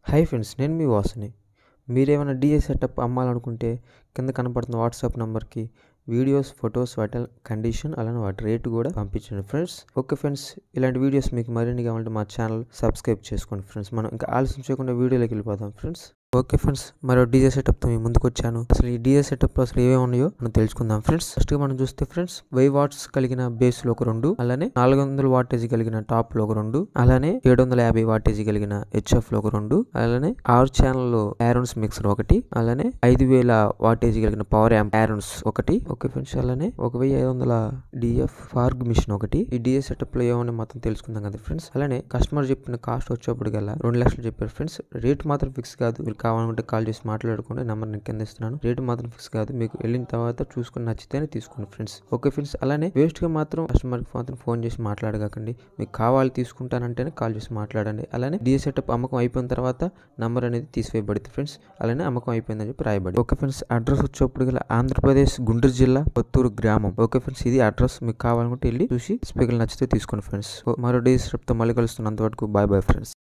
hi friends నేను మీ వాసుని మీరేమైనా DA setup అమ్మాలనుకుంటే కింద కనపడుతున్న వాట్సాప్ నెంబర్కి వీడియోస్ ఫొటోస్ వాటి కండిషన్ అలానే వాటి రేటు కూడా పంపించండి ఫ్రెండ్స్ ఓకే ఫ్రెండ్స్ ఇలాంటి వీడియోస్ మీకు మరిన్ని కావాలంటే మా ఛానల్ సబ్స్క్రైబ్ చేసుకోండి ఫ్రెండ్స్ మనం ఇంకా ఆలస్యం చేయకుండా వీడియోలోకి వెళ్ళిపోదాం ఫ్రెండ్స్ ఓకే ఫ్రెండ్స్ మరో డీజే సెటప్తో మీ ముందుకు వచ్చాను అసలు ఈ డీజే సెటప్లో అసలు ఏమేమి ఉన్నాయో మనం తెలుసుకుందాం ఫ్రెండ్స్ ఫస్ట్ మనం చూస్తే ఫ్రెండ్స్ వై వాట్స్ కలిగిన బేస్ లో ఒక రెండు అలానే నాలుగు వందల వాటేజ్ కలిగిన టాప్ లో ఒక రెండు అలానే ఏడు వందల యాభై వాటేజ్ కలిగిన హెచ్ఎఫ్ లో ఒక రెండు అలానే ఆరు ఛానల్ లో ఆరోన్స్ మిక్సర్ ఒకటి అలానే ఐదు వేల వాటేజ్ కలిగిన పవర్ యాంప్ ఆరోన్స్ ఒకటి ఓకే ఫ్రెండ్స్ అలానే ఒక వెయ్యి ఐదు వందల డిఎఫ్ ఫార్గ్ మిషన్ ఒకటి ఈ డిఏ సెటప్ లో ఏమన్నా మొత్తం తెలుసుకుందాం కదా ఫ్రెండ్స్ అలానే కస్టమర్ చెప్పిన కాస్ట్ వచ్చేప్పుడు గల రెండు లక్షలు చెప్పారు ఫ్రెండ్స్ రేట్ మాత్రం ఫిక్స్ కాదు మీరు కావాలనుకుంటే కాల్ చేసి మాట్లాడుకోండి నెంబర్ నేను కింద ఇస్తున్నాను రేటు మాత్రం ఫిక్స్ కాదు మీకు వెళ్ళిన తర్వాత చూసుకుని నచ్చితేనే తీసుకోండి ఫ్రెండ్స్ ఓకే ఫ్రెండ్స్ అలానే వేస్ట్ గా మాత్రం కస్టమర్ కి మాత్రం ఫోన్ చేసి మాట్లాడగాకండి మీకు కావాలి తీసుకుంటానంటేనే కాల్ చేసి మాట్లాడండి అలానే డిఏ సెటప్ అమ్మకం అయిపోయిన తర్వాత నంబర్ అనేది తీసివేయబడింది ఫ్రెండ్స్ అలానే అమ్మకం అయిపోయిందని చెప్పి రాయబడి ఓకే ఫ్రెండ్స్ అడ్రస్ వచ్చేప్పుడు గల ఆంధ్రప్రదేశ్ గుంటూరు జిల్లా కొత్తూరు గ్రామం ఓకే ఫ్రెండ్స్ ఇది అడ్రస్ మీకు కావాలనుకుంటే వెళ్ళి చూసి స్పీకర్ నచ్చితే తీసుకోండి ఫ్రెండ్స్ మరో డిఏ సెటప్ తో మళ్ళీ కలుస్తున్నంత వరకు బాయ్ బాయ్ ఫ్రెండ్స్